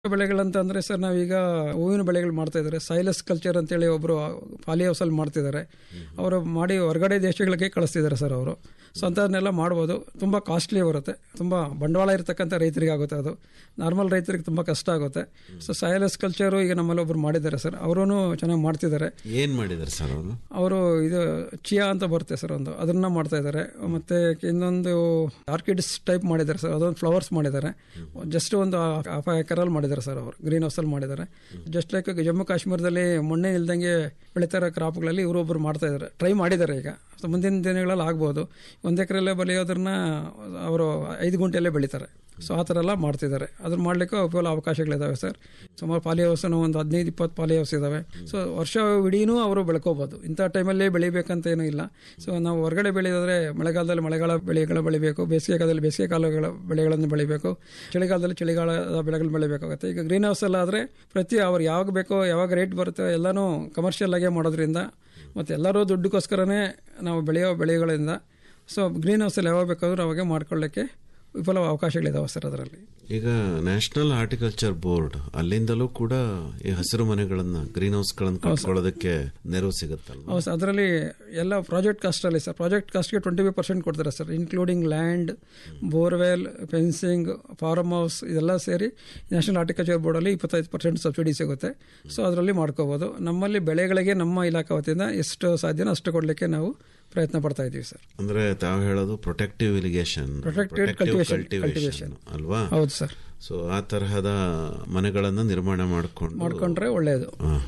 ಬೆಳೆಗಳಂತ ಅಂದ್ರೆ ಸರ್ ನಾವೀಗ ಹೂವಿನ ಬೆಳೆಗಳು ಮಾಡ್ತಾ ಇದ್ದಾರೆ ಸೈಲಸ್ ಕಲ್ಚರ್ ಅಂತೇಳಿ ಒಬ್ರು ಪಾಲಿ ಹೌಸ್ ಅಲ್ಲಿ ಮಾಡ್ತಿದ್ದಾರೆ ಅವರು ಮಾಡಿ ಹೊರಗಡೆ ದೇಶಗಳಿಗೆ ಕಳಿಸ್ತಿದ್ದಾರೆ ಸರ್ ಅವರು ಸೊ ಅಂಥದನ್ನೆಲ್ಲ ಮಾಡ್ಬೋದು ತುಂಬ ಕಾಸ್ಟ್ಲಿ ಬರುತ್ತೆ ತುಂಬ ಬಂಡವಾಳ ಇರತಕ್ಕಂಥ ರೈತರಿಗೆ ಆಗುತ್ತೆ ಅದು ನಾರ್ಮಲ್ ರೈತರಿಗೆ ತುಂಬ ಕಷ್ಟ ಆಗುತ್ತೆ ಸೊ ಸೈಲಸ್ ಕಲ್ಚರು ಈಗ ನಮ್ಮಲ್ಲಿ ಒಬ್ರು ಮಾಡಿದ್ದಾರೆ ಸರ್ ಅವರೂ ಚೆನ್ನಾಗಿ ಮಾಡ್ತಿದ್ದಾರೆ ಏನ್ ಮಾಡಿದಾರೆ ಸರ್ ಅವರು ಅವರು ಇದು ಚಿಯಾ ಅಂತ ಬರುತ್ತೆ ಸರ್ ಒಂದು ಅದನ್ನ ಮಾಡ್ತಾ ಇದ್ದಾರೆ ಮತ್ತೆ ಇನ್ನೊಂದು ಆರ್ಕಿಡ್ಸ್ ಟೈಪ್ ಮಾಡಿದ್ದಾರೆ ಸರ್ ಅದೊಂದು ಫ್ಲವರ್ಸ್ ಮಾಡಿದ್ದಾರೆ ಜಸ್ಟ್ ಒಂದು ಹಾಫ್ ಎಕರಲ್ಲಿ ಮಾಡಿದ್ದಾರೆ ಸರ್ ಅವರು ಗ್ರೀನ್ ಹೌಸ್ ಅಲ್ಲಿ ಮಾಡಿದ್ದಾರೆ ಜಸ್ಟ್ ಲೈಕ್ ಜಮ್ಮು ಕಾಶ್ಮೀರದಲ್ಲಿ ಮೊನ್ನೆ ಇಲ್ದಂಗೆ ಬೆಳೀತಾ ಇರೋ ಕ್ರಾಪ್ಗಳಲ್ಲಿ ಇವರು ಒಬ್ರು ಮಾಡ್ತಾ ಇದ್ದಾರೆ ಟ್ರೈ ಮಾಡಿದ್ದಾರೆ ಈಗ ಸೊ ಮುಂದಿನ ದಿನಗಳಲ್ಲಿ ಆಗ್ಬೋದು ಒಂದು ಎಕರೆಲ್ಲೇ ಬೆಳೆಯೋದನ್ನ ಅವರು ಐದು ಗುಂಟೆಯಲ್ಲೇ ಬೆಳೀತಾರೆ ಸೊ ಆ ಥರ ಎಲ್ಲ ಮಾಡ್ತಿದ್ದಾರೆ ಅದನ್ನ ಮಾಡ್ಲಿಕ್ಕೆ ಉಪಯೋಗ ಅವಕಾಶಗಳಿದಾವೆ ಸರ್ ಸುಮಾರು ಪಾಲಿ ಹೌಸ್ನು ಒಂದು ಹದಿನೈದು ಇಪ್ಪತ್ತು ಪಾಲಿ ಹೌಸ್ ಇದಾವೆ ಸೊ ವರ್ಷ ಇಡೀನೂ ಅವರು ಬೆಳ್ಕೋಬಹುದು ಇಂಥ ಟೈಮಲ್ಲಿ ಬೆಳಿಬೇಕಂತ ಏನೂ ಇಲ್ಲ ಸೊ ನಾವು ಹೊರಗಡೆ ಬೆಳೆಯೋದ್ರೆ ಮಳೆಗಾಲದಲ್ಲಿ ಮಳೆಗಾಲ ಬೆಳೆಗಳು ಬೆಳಿಬೇಕು ಬೇಸಿಗೆಕಾಲದಲ್ಲಿ ಬೇಸಿಗೆ ಕಾಲಗಳ ಬೆಳೆಗಳನ್ನು ಬೆಳಿಬೇಕು ಚಳಿಗಾಲದಲ್ಲಿ ಚಳಿಗಾಲದ ಬೆಳೆಗಳನ್ನ ಬೆಳಿಬೇಕಾಗುತ್ತೆ ಈಗ ಗ್ರೀನ್ ಹೌಸ್ ಎಲ್ಲ ಆದರೆ ಪ್ರತಿ ಅವ್ರು ಯಾವಾಗ ಬೇಕೋ ಯಾವಾಗ ರೇಟ್ ಬರುತ್ತೆ ಎಲ್ಲನೂ ಕಮರ್ಷಿಯಲ್ ಆಗೇ ಮಾಡೋದ್ರಿಂದ ಮತ್ತು ಎಲ್ಲರೂ ದುಡ್ಡುಗೋಸ್ಕರನೇ ನಾವು ಬೆಳೆಯೋ ಬೆಳೆಗಳಿಂದ ಸೊ ಗ್ರೀನ್ ಹೌಸಲ್ಲಿ ಯಾವಾಗ ಬೇಕಾದ್ರೂ ಅವಾಗೆ ಮಾಡ್ಕೊಳ್ಳಿಕ್ಕೆ ವಿಫಲ ಅವಕಾಶಗಳಿದಾವೆ ಸರ್ ಅದರಲ್ಲಿ ಈಗ ನ್ಯಾಷನಲ್ ಹಾರ್ಟಿಕಲ್ಚರ್ ಬೋರ್ಡ್ ಅಲ್ಲಿಂದಲೂ ಕೂಡ ಈ ಹಸಿರು ಮನೆಗಳನ್ನ ಗ್ರೀನ್ ಹೌಸ್ ಗಳನ್ನ ಕಟ್ಕೊಳ್ಳೋದಕ್ಕೆ ನೆರವು ಸಿಗುತ್ತಲ್ವಾ ಹೌದು ಸರ್ ಅದರಲ್ಲಿ ಎಲ್ಲ ಪ್ರಾಜೆಕ್ಟ್ ಕಾಸ್ಟಲ್ಲಿ ಸರ್ ಪ್ರಾಜೆಕ್ಟ್ ಕಾಸ್ಟ್ಗೆ ಟ್ವೆಂಟಿ ಫೈವ್ ಪರ್ಸೆಂಟ್ ಕೊಡ್ತಾರೆ sir including land borewell fencing farm house ಇದೆಲ್ಲ ಸೇರಿ ನ್ಯಾಷನಲ್ ಹಾರ್ಟಿಕಲ್ಚರ್ ಬೋರ್ಡಲ್ಲಿ ಇಪ್ಪತ್ತೈದು ಪರ್ಸೆಂಟ್ ಸಬ್ಸಿಡಿ ಸಿಗುತ್ತೆ ಸೊ ಅದರಲ್ಲಿ ಮಾಡ್ಕೋಬೋದು ನಮ್ಮಲ್ಲಿ ಬೆಳೆಗಳಿಗೆ ನಮ್ಮ ಇಲಾಖೆ ವತಿಯಿಂದ ಎಷ್ಟು ಸಾಧ್ಯನೋ ಅಷ್ಟು ಕೊಡಲಿಕ್ಕೆ ನಾವು ಪ್ರಯತ್ನ ಪಡ್ತಾ ಇದ್ದೀವಿ ಸರ್ ಅಂದ್ರೆ ತಾವು ಹೇಳೋದು protective irrigation Protected cultivation- cultivation ಅಲ್ವಾ ಹೌದು ಸರ್ ಸೊ ಆ ತರಹದ ಮನೆಗಳನ್ನ ನಿರ್ಮಾಣ ಮಾಡಿಕೊಂಡು ಮಾಡ್ಕೊಂಡ್ರೆ ಒಳ್ಳೆಯದು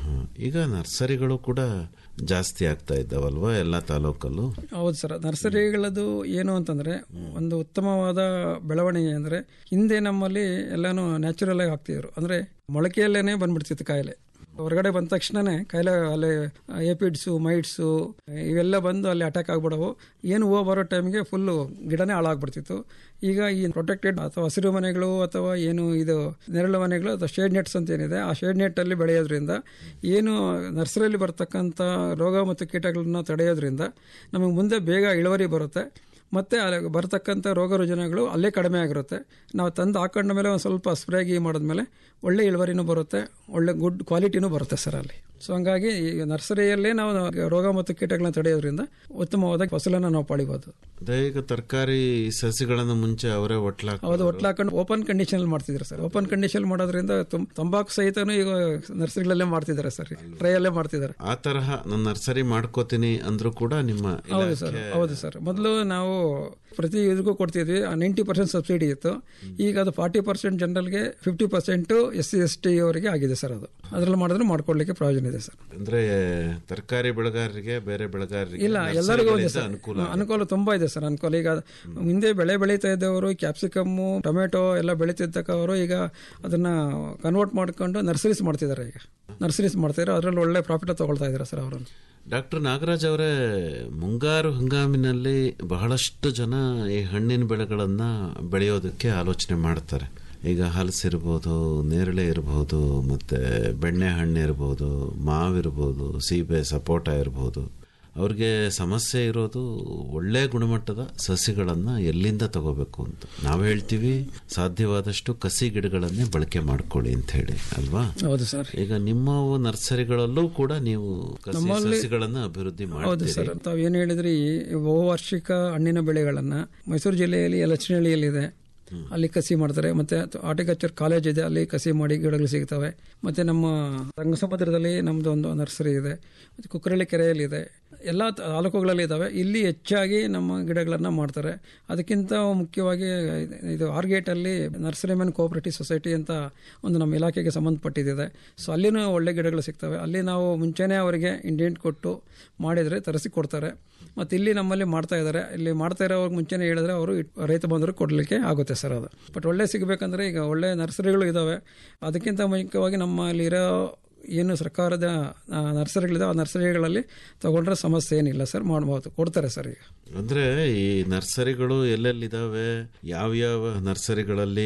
ಈಗ ನರ್ಸರಿಗಳು ಕೂಡ ಜಾಸ್ತಿ ಆಗ್ತಾ ಇದ್ದಾವಲ್ವಾ ಎಲ್ಲಾ ತಾಲೂಕಲ್ಲೂ ಹೌದು ಸರ್ ನರ್ಸರಿಗಳದ್ದು ಏನು ಅಂತಂದ್ರೆ ಒಂದು ಉತ್ತಮವಾದ ಬೆಳವಣಿಗೆ ಅಂದ್ರೆ ಹಿಂದೆ ನಮ್ಮಲ್ಲಿ ಎಲ್ಲಾನು ನ್ಯಾಚುರಲ್ ಆಗಿ ಹಾಕ್ತಿದ್ರು ಅಂದ್ರೆ ಮೊಳಕೆಯಲ್ಲೇನೆ ಬಂದ್ಬಿಡ್ತಿತ್ತು ಕಾಯಿಲೆ ಹೊರಗಡೆ ಬಂದ ತಕ್ಷಣನೇ ಕಾಯಿಲೆ ಅಲ್ಲಿ ಏಪಿಡ್ಸು ಮೈಟ್ಸು ಇವೆಲ್ಲ ಬಂದು ಅಲ್ಲಿ ಅಟ್ಯಾಕ್ ಆಗ್ಬಿಡವು ಏನು ಹೂವು ಬರೋ ಟೈಮ್ಗೆ ಫುಲ್ಲು ಗಿಡನೇ ಹಾಳಾಗ್ಬಿಡ್ತಿತ್ತು ಈಗ ಈ ಪ್ರೊಟೆಕ್ಟೆಡ್ ಅಥವಾ ಹಸಿರು ಮನೆಗಳು ಅಥವಾ ಏನು ಇದು ನೆರಳು ಮನೆಗಳು ಅಥವಾ ಶೇಡ್ ನೆಟ್ಸ್ ಅಂತ ಏನಿದೆ ಆ ಶೇಡ್ ನೆಟ್ ಅಲ್ಲಿ ಬೆಳೆಯೋದ್ರಿಂದ ಏನು ನರ್ಸರಿಯಲ್ಲಿ ಬರ್ತಕ್ಕಂಥ ರೋಗ ಮತ್ತು ಕೀಟಗಳನ್ನ ತಡೆಯೋದ್ರಿಂದ ನಮಗೆ ಮುಂದೆ ಬೇಗ ಇಳುವರಿ ಬರುತ್ತೆ ಮತ್ತೆ ಅಲ್ಲಿ ಬರ್ತಕ್ಕಂಥ ರೋಗ ರುಜಿನಗಳು ಅಲ್ಲೇ ಕಡಿಮೆ ಆಗಿರುತ್ತೆ ನಾವು ತಂದು ಹಾಕೊಂಡ ಮೇಲೆ ಒಂದು ಸ್ವಲ್ಪ ಸ್ಪ್ರೇ ಗಿ ಮಾಡಿದ್ಮೇಲೆ ಒಳ್ಳೆ ಇಳುವರಿನೂ ಬರುತ್ತೆ ಒಳ್ಳೆ ಗುಡ್ ಕ್ವಾಲಿಟಿನೂ ಬರುತ್ತೆ ಸರ್ ಅಲ್ಲಿ ಸೊ ಹಂಗಾಗಿ ಈ ನರ್ಸರಿಯಲ್ಲೇ ನಾವು ರೋಗ ಮತ್ತು ಕೀಟಗಳನ್ನ ತಡೆಯೋದ್ರಿಂದ ಉತ್ತಮವಾದ ಫಸಲನ್ನು ನಾವು ಪಡಿಬೋದು ಅದೇ ಈಗ ತರಕಾರಿ ಸಸಿಗಳನ್ನ ಮುಂಚೆ ಅವರೇ ಒಟ್ಲಾಕ ಹೌದು ಒಟ್ಲು ಹಾಕೊಂಡು ಓಪನ್ ಕಂಡೀಷನ್ ಮಾಡ್ತಿದ್ರು ಸರ್ ಓಪನ್ ಕಂಡೀಷನ್ ಮಾಡೋದ್ರಿಂದ ತುಂ- ತಂಬಾಕು ಸಹಿತನೂ ಈಗ ನರ್ಸರಿಗಳಲ್ಲೇ ಮಾಡ್ತಿದ್ದಾರೆ ಸರ್ ಟ್ರೈಯಲ್ಲೇ ಮಾಡ್ತಿದ್ದಾರೆ ಆ ತರಹ ನಾನು ನರ್ಸರಿ ಮಾಡ್ಕೋತೀನಿ ಅಂದ್ರೂ ಕೂಡ ನಿಮ್ಮ ಹೌದು ಸರ್ ಹೌದು ಸರ್ ಮೊದಲು ನಾವು ಪ್ರತಿ ಇದಕ್ಕೂ ಕೊಡ್ತಿದ್ವಿ ನೈಂಟಿ ಪರ್ಸೆಂಟ್ ಸಬ್ಸಿಡಿ ಇತ್ತು ಈಗ ಅದು ಫಾರ್ಟಿ ಪರ್ಸೆಂಟ್ ಜನರಲ್ಗೆ fifty percent S C S T ಅವರಿಗೆ ಆಗಿದೆ ಸರ್ ಅದು ಅದರಲ್ಲಿ ಮಾಡಿದ್ರೆ ಮಾಡ್ಕೊಳ್ಳಿಕ್ಕೆ ಪ್ರಯೋಜನ ಇದೆ ಸರ್ ಅಂದ್ರೆ ತರಕಾರಿ ಬೆಳೆಗಾರರಿಗೆ ಬೇರೆ ಬೆಳೆಗಾರರಿಗೆ ಇಲ್ಲ ಎಲ್ಲರಿಗೂ ಇದೆ ನರ್ಸರಿಗಳಿಂದ ಸರ್ ಅನುಕೂಲ ಅನುಕೂಲ ತುಂಬಾ ಇದೆ ಸರ್ ಅನುಕೂಲ ಈಗ ಹಿಂದೆ ಬೆಳೆ ಬೆಳೀತಾ ಇದ್ದವರು ಕ್ಯಾಪ್ಸಿಕಮ್ಮು ಟೊಮೆಟೊ ಎಲ್ಲ ಬೆಳೀತಿದ್ದಕ್ಕವರು ಈಗ ಅದನ್ನ ಕನ್ವರ್ಟ್ ಮಾಡ್ಕೊಂಡು ನರ್ಸರೀಸ್ ಮಾಡ್ತಿದ್ದಾರೆ ಈಗ ನರ್ಸರೀಸ್ ಮಾಡ್ತಿದ್ದಾರೆ ಅದರಲ್ಲಿ ಒಳ್ಳೆ ಪ್ರಾಫಿಟ್ ತಗೊಳ್ತಾ ಇದ್ದಾರೆ ಸರ್ ಅವರನ್ನು ಡಾಕ್ಟರ್ ನಾಗರಾಜ್ ಅವರೇ ಮುಂಗಾರು ಹಂಗಾಮಿನಲ್ಲಿ ಬಹಳಷ್ಟು ಜನ ಈ ಹಣ್ಣಿನ ಬೆಳೆಗಳನ್ನ ಬೆಳೆಯೋದಕ್ಕೆ ಆಲೋಚನೆ ಮಾಡ್ತಾರೆ ಈಗ ಹಲಸಿರ್ಬೋದು ನೇರಳೆ ಇರಬಹುದು ಮತ್ತೆ ಬೆಣ್ಣೆ ಹಣ್ಣು ಇರಬಹುದು ಮಾವಿರ್ಬೋದು ಸೀಬೆ ಸಪೋಟ ಇರಬಹುದು ಅವ್ರಿಗೆ ಸಮಸ್ಯೆ ಇರೋದು ಒಳ್ಳೆ ಗುಣಮಟ್ಟದ ಸಸಿಗಳನ್ನ ಎಲ್ಲಿಂದ ತಗೋಬೇಕು ಅಂತ ನಾವು ಹೇಳ್ತೀವಿ ಸಾಧ್ಯವಾದಷ್ಟು ಕಸಿ ಗಿಡಗಳನ್ನೇ ಬಳಕೆ ಮಾಡ್ಕೊಳ್ಳಿ ಅಂತ ಹೇಳಿ ಅಲ್ವಾ ಹೌದು ಸರ್ ಈಗ ನಿಮ್ಮ ನರ್ಸರಿಗಳಲ್ಲೂ ಕೂಡ ನೀವು ಕಸಿ ಸಸಿಗಳನ್ನ ಅಭಿವೃದ್ಧಿ ಹೌದು ಮಾಡ್ತೀರಿ ಸರ್ ತಾವು ಏನು ಹೇಳಿದ್ರಿ ಬಹುವಾರ್ಷಿಕ ಹಣ್ಣಿನ ಬೆಳೆಗಳನ್ನ ಮೈಸೂರು ಜಿಲ್ಲೆಯಲ್ಲಿ ಯಲಚನಹಳ್ಳಿಯಲ್ಲಿದೆ ಅಲ್ಲಿ ಕಸಿ ಮಾಡ್ತಾರೆ ಮತ್ತೆ ಹಾರ್ಟಿಕಲ್ಚರ್ ಕಾಲೇಜ್ ಇದೆ ಅಲ್ಲಿ ಕಸಿ ಮಾಡಿ ಗಿಡಗಳು ಸಿಗ್ತವೆ ಮತ್ತೆ ನಮ್ಮ ರಂಗಸಮುದ್ರದಲ್ಲಿ ನಮ್ದು ಒಂದು ನರ್ಸರಿ ಇದೆ ಮತ್ತೆ ಕುಕ್ಕರಳ್ಳಿ ಕೆರೆಯಲ್ಲಿ ಇದೆ ಎಲ್ಲ ತಾಲೂಕುಗಳಲ್ಲಿ ಇದಾವೆ ಇಲ್ಲಿ ಹೆಚ್ಚಾಗಿ ನಮ್ಮ ಗಿಡಗಳನ್ನ ಮಾಡ್ತಾರೆ ಅದಕ್ಕಿಂತ ಮುಖ್ಯವಾಗಿ ಇದು ಆರ್ಗೇಟ್ ಅಲ್ಲಿ ನರ್ಸರಿ ಮ್ಯಾನ್ ಕೋಆಪರೇಟಿವ್ ಸೊಸೈಟಿ ಅಂತ ಒಂದು ನಮ್ಮ ಇಲಾಖೆಗೆ ಸಂಬಂಧಪಟ್ಟಿದೆ ಸೊ ಅಲ್ಲಿನೂ ಒಳ್ಳೆ ಗಿಡಗಳು ಸಿಗ್ತವೆ ಅಲ್ಲಿ ನಾವು ಮುಂಚೆನೇ ಅವರಿಗೆ ಇಂಡಿಯೆಂಟ್ ಕೊಟ್ಟು ಮಾಡಿದ್ರೆ ತರಿಸಿ ಕೊಡ್ತಾರೆ ಮತ್ತೆ ಇಲ್ಲಿ ನಮ್ಮಲ್ಲಿ ಮಾಡ್ತಾ ಇದ್ದಾರೆ ಇಲ್ಲಿ ಮಾಡ್ತಾ ಇರೋವಾಗ ಮುಂಚೆನೇ ಹೇಳಿದ್ರೆ ಅವರು ರೈತ ಬಂದರು ಕೊಡಲಿಕ್ಕೆ ಆಗುತ್ತೆ ಸರ್ ಅದು ಬಟ್ ಒಳ್ಳೆ ಸಿಗಬೇಕಂದ್ರೆ ಈಗ ಒಳ್ಳೆ ನರ್ಸರಿಗಳು ಇದಾವೆ ಅದಕ್ಕಿಂತ ಮುಖ್ಯವಾಗಿ ನಮ್ಮಲ್ಲಿರೋ ಏನು ಸರ್ಕಾರದ ಆ, ನರ್ಸರಿಗಳಿದಾವೆ ಆ ನರ್ಸರಿಗಳಲ್ಲಿ ತಗೊಂಡ್ರೆ ಸಮಸ್ಯೆ ಏನಿಲ್ಲ ಸರ್ ಮಾಡ್ಬೋದು ಕೊಡ್ತಾರೆ ಸರ್ ಈಗ ಅಂದ್ರೆ ಈ ನರ್ಸರಿಗಳು ಎಲ್ಲೆಲ್ಲಿದಾವೆ ಯಾವ್ಯಾವ ನರ್ಸರಿಗಳಲ್ಲಿ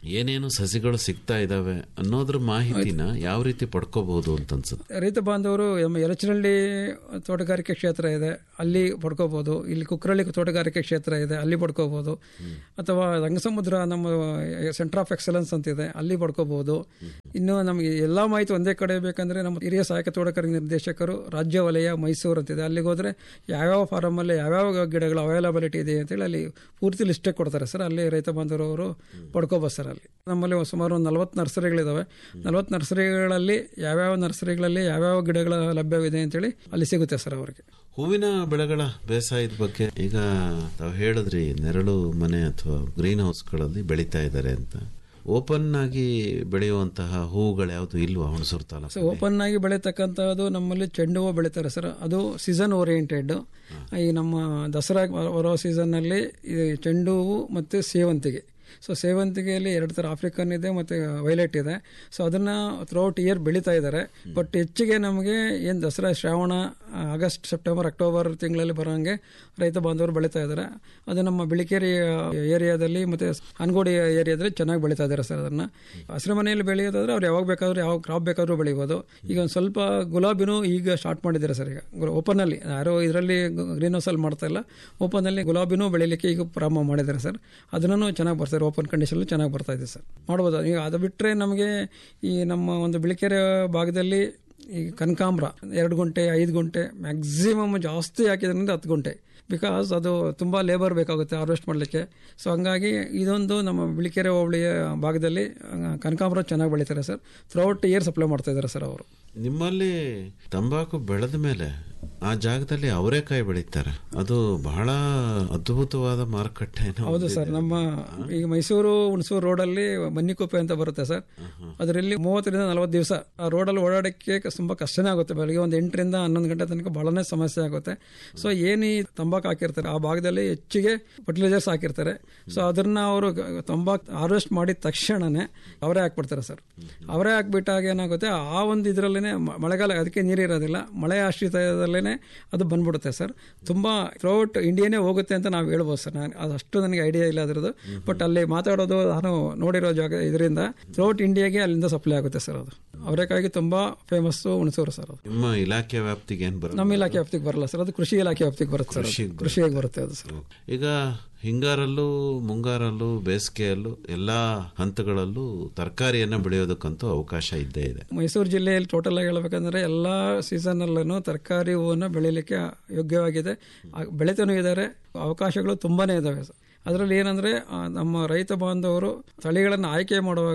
ಏನೇನು ಸಸಿಗಳು ಸಿಗ್ತಾ ಇದಾವೆ ಅನ್ನೋದ್ರ ಮಾಹಿತಿನ ಯಾವ ರೀತಿ ಪಡ್ಕೋಬಹುದು ಅಂತ ಅನ್ಸುತ್ತೆ ರೈತ ಬಾಂಧವರು ನಮ್ಮ ಯಲಚನಹಳ್ಳಿ ತೋಟಗಾರಿಕೆ ಕ್ಷೇತ್ರ ಇದೆ ಅಲ್ಲಿ ಪಡ್ಕೋಬಹುದು ಇಲ್ಲಿ ಕುಕ್ರಳ್ಳಿ ತೋಟಗಾರಿಕೆ ಕ್ಷೇತ್ರ ಇದೆ ಅಲ್ಲಿ ಪಡ್ಕೋಬಹುದು ಅಥವಾ ರಂಗಸಮುದ್ರ ನಮ್ಮ ಸೆಂಟರ್ ಆಫ್ ಎಕ್ಸಲೆನ್ಸ್ ಅಂತಿದೆ ಅಲ್ಲಿ ಪಡ್ಕೋಬಹುದು ಇನ್ನು ನಮಗೆ ಎಲ್ಲಾ ಮಾಹಿತಿ ಒಂದೇ ಕಡೆ ಬೇಕಂದ್ರೆ ನಮ್ಮ ಹಿರಿಯ ಸಹಾಯಕ ತೋಟಗಾರಿಕೆ ನಿರ್ದೇಶಕರು ರಾಜ್ಯ ವಲಯ ಮೈಸೂರು ಅಂತಿದೆ ಅಲ್ಲಿಗೆ ಹೋದ್ರೆ ಯಾವ್ಯಾವ ಫಾರಮ್ ಅಲ್ಲಿ ಯಾವ್ಯಾವ ಗಿಡಗಳು ಅವೈಲಬಿಲಿಟಿ ಇದೆ ಅಂತೇಳಿ ಅಲ್ಲಿ ಪೂರ್ತಿ ಲಿಸ್ಟೇ ಕೊಡ್ತಾರೆ ಸರ್ ಅಲ್ಲಿ ರೈತ ಬಾಂಧವರು ಪಡ್ಕೋಬೋದು ಸರ್ ಅಲ್ಲಿ ನಮ್ಮಲ್ಲಿ ಸುಮಾರು ಒಂದು ನಲವತ್ತು ನರ್ಸರಿಗಳಿದಾವೆ ನಲವತ್ತು ನರ್ಸರಿಗಳಲ್ಲಿ ಯಾವ್ಯಾವ ನರ್ಸರಿಗಳಲ್ಲಿ ಯಾವ್ಯಾವ ಗಿಡಗಳ ಲಭ್ಯವಿದೆ ಅಂತೇಳಿ ಅಲ್ಲಿ ಸಿಗುತ್ತೆ ಸರ್ ಅವರಿಗೆ ಹೂವಿನ ಬೆಳೆಗಳ ಬೇಸಾಯದ ಬಗ್ಗೆ ಈಗ ತಾವು ಹೇಳಿದ್ರಿ ನೆರಳು ಮನೆ ಅಥವಾ ಗ್ರೀನ್ ಹೌಸ್ಗಳಲ್ಲಿ ಬೆಳೀತಾ ಇದ್ದಾರೆ ಅಂತ ಓಪನ್ ಆಗಿ ಬೆಳೆಯುವಂತಹ ಹೂವುಗಳು ಯಾವುದು ಇಲ್ವಾ ಹುಣಸೂರು ತಾಲೂಕು ಸೊ ಓಪನ್ ಆಗಿ ಬೆಳೀತಕ್ಕಂಥದ್ದು ನಮ್ಮಲ್ಲಿ ಚೆಂಡು ಹೂವು ಬೆಳೀತಾರೆ ಸರ್ ಅದು ಸೀಸನ್ ಓರಿಯೆಂಟೆಡ್ ಈ ನಮ್ಮ ದಸರಾ ಬರೋ ಸೀಸನ್ನಲ್ಲಿ ಈ ಚೆಂಡು ಹೂವು ಮತ್ತು ಸೇವಂತಿಗೆ ಸೊ ಸೇವಂತಿಗೆಯಲ್ಲಿ ಎರಡು ಥರ ಆಫ್ರಿಕನ್ ಇದೆ ಮತ್ತು ವೈಲೆಟ್ ಇದೆ ಸೊ ಅದನ್ನು ಥ್ರೂಔಟ್ ಇಯರ್ ಬೆಳೀತಾ ಇದ್ದಾರೆ ಬಟ್ ಹೆಚ್ಚಿಗೆ ನಮಗೆ ಏನು Dasara Shravana August September October ತಿಂಗಳಲ್ಲಿ ಬರೋಂಗೆ ರೈತ ಬಾಂಧವರು ಬೆಳೀತಾ ಇದ್ದಾರೆ ಅದು ನಮ್ಮ ಬಿಳಿಕೇರಿ ಏರಿಯಾದಲ್ಲಿ ಮತ್ತು ಅನ್ಗೋಡಿ ಏರಿಯಾದಲ್ಲಿ ಚೆನ್ನಾಗಿ ಬೆಳೀತಾ ಇದ್ದಾರೆ ಸರ್ ಅದನ್ನು ಹಸಿರು ಮನೆಯಲ್ಲಿ ಬೆಳೆಯೋದಾದ್ರೆ ಅವ್ರು ಯಾವಾಗ ಬೇಕಾದ್ರೂ ಯಾವ ಕ್ರಾಪ್ ಬೇಕಾದ್ರೂ ಬೆಳಿಬೋದು ಈಗ ಒಂದು ಸ್ವಲ್ಪ ಗುಲಾಬಿನೂ ಈಗ ಸ್ಟಾರ್ಟ್ ಮಾಡಿದ್ದಾರೆ ಸರ್ ಈಗ ಓಪನಲ್ಲಿ ಯಾರೋ ಇದರಲ್ಲಿ ಗ್ರೀನ್ ಹೌಸಲ್ಲಿ ಮಾಡ್ತಾ ಇಲ್ಲ ಓಪನಲ್ಲಿ ಗುಲಾಬಿನೂ ಬೆಳಿಲಿಕ್ಕೆ ಈಗ ಪ್ರಾರಂಭ ಮಾಡಿದ್ದಾರೆ ಸರ್ ಅದನ್ನು ಚೆನ್ನಾಗಿ ಬರ್ತಾರೆ ಓಪನ್ ಕಂಡೀಷನ್ ಚೆನ್ನಾಗಿ ಬರ್ತಾ ಇದೆ ಸರ್ ಮಾಡ್ಬೋದು ಈಗ ಅದು ಬಿಟ್ಟರೆ ನಮಗೆ ಈ ನಮ್ಮ ಒಂದು ಬಿಳಿಕೆರೆ ಭಾಗದಲ್ಲಿ ಈ ಕನಕಾಂಬ್ರ ಎರಡು ಗುಂಟೆ ಐದು ಗುಂಟೆ ಮ್ಯಾಕ್ಸಿಮಮ್ ಜಾಸ್ತಿ ಹಾಕಿದ್ರಿಂದ ಹತ್ತು ಗುಂಟೆ ಬಿಕಾಸ್ ಅದು ತುಂಬ ಲೇಬರ್ ಬೇಕಾಗುತ್ತೆ ಹಾರ್ವೆಸ್ಟ್ ಮಾಡಲಿಕ್ಕೆ ಸೊ ಹಂಗಾಗಿ ಇದೊಂದು ನಮ್ಮ ಬಿಳಿಕೆರೆ ಹೋಬಳಿಯ ಭಾಗದಲ್ಲಿ ಆ, ಕನಕಾಂಬರ ಚೆನ್ನಾಗಿ ಬೆಳೀತಾರೆ ಸರ್ ಥ್ರೂಔಟ್ ಇಯರ್ ಸಪ್ಲೈ ಮಾಡ್ತಾ ಇದ್ದಾರೆ ಸರ್ ಅವರು ನಿಮ್ಮಲ್ಲಿ ತಂಬಾಕು ಬೆಳೆದ ಮೇಲೆ ಆ ಜಾಗದಲ್ಲಿ ಅವರೆಕಾಯಿ ಬೆಳೀತಾರೆ ಅದು ಬಹಳ ಅದ್ಭುತವಾದ ಮಾರುಕಟ್ಟೆ ಹೌದು ಸರ್ ನಮ್ಮ ಈಗ ಮೈಸೂರು ಹುಣಸೂರು ರೋಡಲ್ಲಿ ಬನ್ನಿಕೊಪ್ಪೆ ಅಂತ ಬರುತ್ತೆ ಸರ್ ಅದರಲ್ಲಿ ಮೂವತ್ತರಿಂದ ನಲವತ್ತು ದಿವಸ ಆ ರೋಡಲ್ಲಿ ಓಡಾಡಕ್ಕೆ ತುಂಬಾ ಕಷ್ಟನೇ ಆಗುತ್ತೆ ಬೆಳಗ್ಗೆ ಒಂದು ಎಂಟರಿಂದ ಹನ್ನೊಂದು ಗಂಟೆ ತನಕ ಬಹಳನೇ ಸಮಸ್ಯೆ ಆಗುತ್ತೆ ಸೊ ಏನು ಈ ತಂಬಾಕು ಹಾಕಿರ್ತಾರೆ ಆ ಭಾಗದಲ್ಲಿ ಹೆಚ್ಚಿಗೆ ಫರ್ಟಿಲೈಸರ್ಸ್ ಹಾಕಿರ್ತಾರೆ ಸೊ ಅದನ್ನ ಅವರು ತಂಬಾಕು ಹಾರ್ವೆಸ್ಟ್ ಮಾಡಿದ ತಕ್ಷಣನೇ ಅವರೇ ಹಾಕ್ಬಿಡ್ತಾರೆ ಸರ್ ಅವರೇ ಹಾಕ್ಬಿಟ್ಟಾಗ ಏನಾಗುತ್ತೆ ಆ ಒಂದು ಇದರಲ್ಲೇ ಮಳೆಗಾಲ ಅದಕ್ಕೆ ನೀರಿರೋದಿಲ್ಲ ಮಳೆ ಆಶ್ರಿತದಲ್ಲೇ ಅದು ಬಂದ್ಬಿಡುತ್ತೆ ಸರ್ ತುಂಬಾ ಥ್ರೂಔಟ್ ಇಂಡಿಯಾನೇ ಹೋಗುತ್ತೆ ಅಂತ ನಾವು ಹೇಳ್ಬೋದು ಸರ್ ನಾನು ಅದು ಅಷ್ಟು ನನಗೆ ಐಡಿಯಾ ಇಲ್ಲ ಅದರದ್ದು ಬಟ್ ಅಲ್ಲಿ ಮಾತಾಡೋದು ನಾನು ನೋಡಿರೋ ಜಾಗ ಇದರಿಂದ ಥ್ರೂಔಟ್ ಇಂಡಿಯಾಗೆ ಅಲ್ಲಿಂದ ಸಪ್ಲೈ ಆಗುತ್ತೆ ಸರ್ ಅದು ಅವರೇಕಾಗಿ ತುಂಬಾ ಫೇಮಸ್ ಹುಣಸೂರು ಸರ್ ಅದು ನಿಮ್ಮ ಇಲಾಖೆ ವ್ಯಾಪ್ತಿಗೆ ಏನ್ ಬರುತ್ತೆ ನಮ್ಮ ಇಲಾಖೆ ವ್ಯಾಪ್ತಿಗೆ ಬರಲ್ಲ ಸರ್ ಅದು ಕೃಷಿ ಇಲಾಖೆ ವ್ಯಾಪ್ತಿಗೆ ಬರುತ್ತೆ ಸರ್ ಅದು. ಕೃಷಿಯಾಗಿ ಬರುತ್ತೆ ಅದು ಸರ್ ಈಗ ಹಿಂಗಾರಲ್ಲೂ ಮುಂಗಾರಲ್ಲೂ ಬೇಸಿಗೆಯಲ್ಲೂ ಎಲ್ಲಾ ಹಂತಗಳಲ್ಲೂ ತರಕಾರಿಯನ್ನ ಬೆಳೆಯೋದಕ್ಕಂತೂ ಅವಕಾಶ ಇದ್ದೇ ಇದೆ ಮೈಸೂರು ಜಿಲ್ಲೆಯಲ್ಲಿ ಟೋಟಲ್ ಆಗಿ ಹೇಳ್ಬೇಕಂದ್ರೆ ಎಲ್ಲ ಸೀಸನ್ನಲ್ಲೂ ತರಕಾರಿ ಹೂವನ್ನು ಬೆಳೀಲಿಕ್ಕೆ ಯೋಗ್ಯವಾಗಿದೆ ಆ, ಬೆಳೀತಾನೂ ಇದ್ದಾರೆ ಅವಕಾಶಗಳು ತುಂಬಾನೇ ಇದ್ದಾವೆ ಅದರಲ್ಲಿ ಏನಂದ್ರೆ ಆ, ನಮ್ಮ ರೈತ ಬಾಂಧವರು ತಳಿಗಳನ್ನು ಆಯ್ಕೆ ಮಾಡುವಾಗ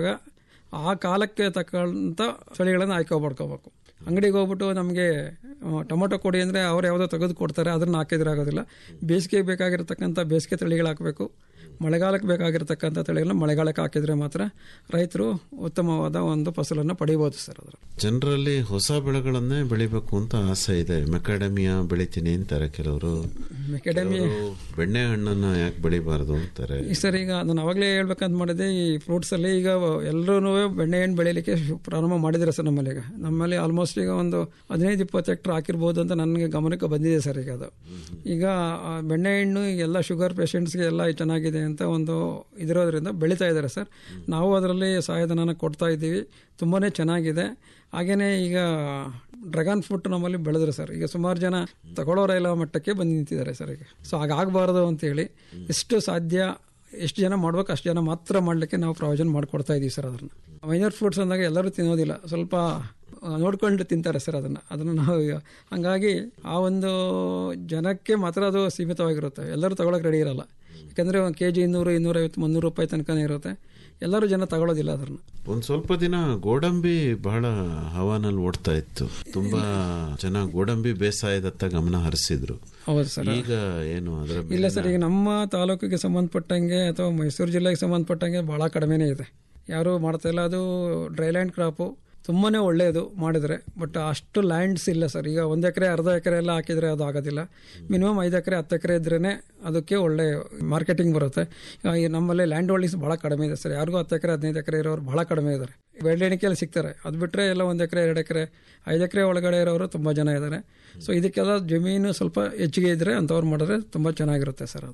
ಆ ಕಾಲಕ್ಕೆ ತಕ್ಕಂಥ ತಳಿಗಳನ್ನು ಆಯ್ಕೆ ಮಾಡ್ಕೋಬೇಕು ಅಂಗಡಿಗೆ ಹೋಗ್ಬಿಟ್ಟು ನಮಗೆ ಟೊಮೊಟೊ ಕೊಡಿ ಅಂದರೆ ಅವ್ರು ಯಾವುದೋ ತೆಗೆದು ಕೊಡ್ತಾರೆ ಅದನ್ನು ಹಾಕಿದ್ರೆ ಆಗೋದಿಲ್ಲ ಬೇಸಿಗೆಗೆ ಬೇಕಾಗಿರ್ತಕ್ಕಂಥ ಬೇಸಿಗೆ ತಳಿಗಳು ಹಾಕಬೇಕು ಮಳೆಗಾಲಕ್ಕೆ ಬೇಕಾಗಿರ್ತಕ್ಕಂಥ ತಳಿಗಳನ್ನ ಮಳೆಗಾಲಕ್ಕೆ ಹಾಕಿದ್ರೆ ಮಾತ್ರ ರೈತರು ಉತ್ತಮವಾದ ಒಂದು ಫಸಲನ್ನು ಪಡಿಬೋದು ಸರ್ ಅದರ ಜನರಲ್ಲಿ ಹೊಸ ಬೆಳೆಗಳನ್ನೇ ಬೆಳಿಬೇಕು ಅಂತ ಆಸೆ ಇದೆ ಮೆಕಾಡೆಮಿಯಾ ಬೆಳಿತೀನಿ ಅಂತಾರೆ ಕೆಲವರು ಮೆಕೆಡೆಮಿ ಕೆಲವರು ಬೆಣ್ಣೆ ಹಣ್ಣನ್ನ ಯಾಕೆ ಬೆಳಿಬಾರ್ದು ಅಂತಾರೆ ಈ ಸರ್ ಈಗ ನಾನು ಅವಾಗಲೇ ಹೇಳ್ಬೇಕಂತ ಮಾಡಿದೆ ಈ ಫ್ರೂಟ್ಸ್ ಅಲ್ಲಿ ಈಗ ಎಲ್ಲರೂ ಬೆಣ್ಣೆ ಹಣ್ಣು ಬೆಳಿಲಿಕ್ಕೆ ಶು- ಪ್ರಾರಂಭ ಮಾಡಿದ್ದಾರೆ ಸರ್ ನಮ್ಮಲ್ಲಿ ಈಗ ನಮ್ಮಲ್ಲಿ ಆಲ್ಮೋಸ್ಟ್ ಈಗ ಒಂದು ಹದಿನೈದು ಇಪ್ಪತ್ತು ಹೆಕ್ಟರ್ ಹಾಕಿರ್ಬೋದು ಅಂತ ನನಗೆ ಗಮನಕ್ಕೆ ಬಂದಿದೆ ಸರ್ ಈಗ ಅದು ಈಗ ಆ ಬೆಣ್ಣೆ ಹಣ್ಣು ಎಲ್ಲ ಶುಗರ್ ಪೇಷಂಟ್ಸ್ಗೆ ಎಲ್ಲ ಚೆನ್ನಾಗಿದೆ ಅಂತ ಒಂದು ಇದಿರೋದ್ರಿಂದ ಬೆಳೀತಾ ಇದ್ದಾರೆ ಸರ್ ನಾವು ಅದರಲ್ಲಿ ಸಹಾಯಧನನ ಕೊಡ್ತಾ ಇದ್ದೀವಿ ತುಂಬಾನೇ ಚೆನ್ನಾಗಿದೆ ಹಾಗೇನೆ ಈಗ ಡ್ರ್ಯಾಗನ್ ಫ್ರೂಟ್ ನಮ್ಮಲ್ಲಿ ಬೆಳೆದ್ರು ಸರ್ ಈಗ ಸುಮಾರು ಜನ ತಗೊಳ್ಳೋರ ಇಲ್ಲ ಮಟ್ಟಕ್ಕೆ ಬಂದು ನಿಂತಿದ್ದಾರೆ ಸರ್ ಈಗ ಸೊ ಹಾಗಾಗಬಾರ್ದು ಅಂತೇಳಿ ಎಷ್ಟು ಸಾಧ್ಯ ಎಷ್ಟು ಜನ ಮಾಡ್ಬೇಕು ಅಷ್ಟು ಜನ ಮಾತ್ರ ಮಾಡಲಿಕ್ಕೆ ನಾವು ಪ್ರಾವಿಷನ್ ಮಾಡಿಕೊಡ್ತಾ ಇದೀವಿ ಸರ್ ಅದನ್ನು ಮೈನರ್ ಫ್ರೂಟ್ಸ್ ಅಂದಾಗ ಎಲ್ಲರೂ ತಿನ್ನೋದಿಲ್ಲ ಸ್ವಲ್ಪ ಆ, ನೋಡ್ಕೊಂಡು ತಿಂತಾರೆ ಸರ್ ಅದನ್ನು ಅದನ್ನು ನಾವು ಈಗ ಹಂಗಾಗಿ ಆ ಒಂದು ಜನಕ್ಕೆ ಮಾತ್ರ ಅದು ಸೀಮಿತವಾಗಿರುತ್ತೆ ಎಲ್ಲರೂ ತಗೊಳಕ್ಕೆ ರೆಡಿ ಇರಲ್ಲ ಯಾಕಂದರೆ ಒಂದು ಕೆ ಜಿ ಇನ್ನೂರು ಇನ್ನೂರೈವತ್ತು ಮುನ್ನೂರು ರೂಪಾಯಿ ತನಕನೇ ಇರುತ್ತೆ ಎಲ್ಲರೂ ಜನ ತಗೊಳ್ಳೋದಿಲ್ಲ ಅದನ್ನು ಒಂದ್ ಸ್ವಲ್ಪ ದಿನ ಗೋಡಂಬಿ ಬಹಳ ಹವಾನಲ್ಲಿ ಓಡ್ತಾ ಇತ್ತು ತುಂಬಾ ಜನ ಗೋಡಂಬಿ ಬೇಸಾಯದತ್ತ ಗಮನ ಹರಿಸಿದ್ರು ಹೌದು ಸರ್ ಈಗ ಏನು ಅದರ ಇಲ್ಲ ಸರ್ ಈಗ ನಮ್ಮ ತಾಲೂಕಿಗೆ ಸಂಬಂಧಪಟ್ಟಂಗೆ ಅಥವಾ ಮೈಸೂರು ಜಿಲ್ಲೆಗೆ ಸಂಬಂಧಪಟ್ಟಂಗೆ ಭಾಳ ಕಡಿಮೆನೇ ಇದೆ ಯಾರು ಮಾಡ್ತಾ ಇಲ್ಲ ಅದು ಡ್ರೈಲ್ಯಾಂಡ್ ಕ್ರಾಪು ತುಂಬಾನೇ ಒಳ್ಳೆಯದು ಮಾಡಿದ್ರೆ ಬಟ್ ಅಷ್ಟು ಲ್ಯಾಂಡ್ಸ್ ಇಲ್ಲ ಸರ್ ಈಗ ಒಂದು ಎಕರೆ ಅರ್ಧ ಎಕರೆ ಎಲ್ಲ ಹಾಕಿದ್ರೆ ಅದು ಆಗೋದಿಲ್ಲ ಮಿನಿಮಮ್ ಐದು ಎಕರೆ ಹತ್ತು ಎಕರೆ ಇದ್ರೇ ಅದಕ್ಕೆ ಒಳ್ಳೆ ಮಾರ್ಕೆಟಿಂಗ್ ಬರುತ್ತೆ ಈಗ ಈ ನಮ್ಮಲ್ಲಿ ಲ್ಯಾಂಡ್ ಹೋಲ್ಡಿಂಗ್ಸ್ ಭಾಳ ಕಡಿಮೆ ಇದೆ ಸರ್ ಯಾರಿಗೂ ಹತ್ತು ಎಕರೆ ಹದಿನೈದು ಎಕರೆ ಇರೋರು ಭಾಳ ಕಡಿಮೆ ಇದ್ದಾರೆ ಬೆಳ್ಳೆಣಿಕೆಯಲ್ಲಿ ಸಿಗ್ತಾರೆ ಅದು ಬಿಟ್ಟರೆ ಎಲ್ಲ ಒಂದು ಎಕರೆ ಎರಡು ಎಕರೆ ಐದು ಎಕರೆ ಒಳಗಡೆ ಇರೋರು ತುಂಬ ಜನ ಇದ್ದಾರೆ ಸೊ ಇದಕ್ಕೆಲ್ಲ ಜಮೀನು ಸ್ವಲ್ಪ ಹೆಚ್ಚಿಗೆ ಇದ್ದರೆ ಅಂಥವ್ರು ಮಾಡಿದ್ರೆ ತುಂಬ ಚೆನ್ನಾಗಿರುತ್ತೆ ಸರ್ ಅದು